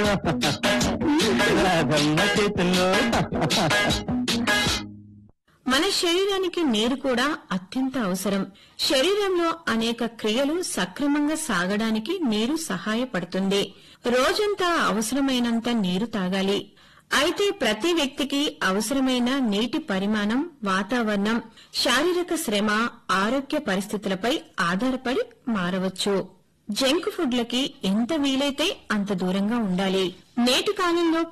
రాధమ్మ చేతుల్లో మన శరీరానికి నీరు కూడా అత్యంత అవసరం శరీరంలో అనేక క్రియలు సక్రమంగా సాగడానికి నీరు సహాయపడుతుంది రోజంతా అవసరమైనంత నీరు తాగాలి అయితే ప్రతి వ్యక్తికి అవసరమైన నీటి పరిమాణం వాతావరణం శారీరక శ్రమ ఆరోగ్య పరిస్థితులపై ఆధారపడి మారవచ్చు జంక్ ఫుడ్లకి ఎంత వీలైతే అంత దూరంగా ఉండాలి నేటి కాలంలో